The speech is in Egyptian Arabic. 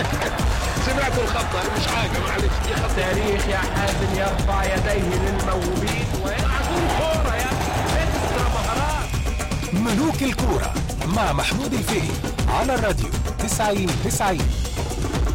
سمعتوا الخطة مش حاجة معلش دي خطة تاريخ يا حازم يرفع يديه للموهوبين ويلعب كورة يا اكسترا مهارات ملوك الكورة مع محمود الفقي على الراديو 90 90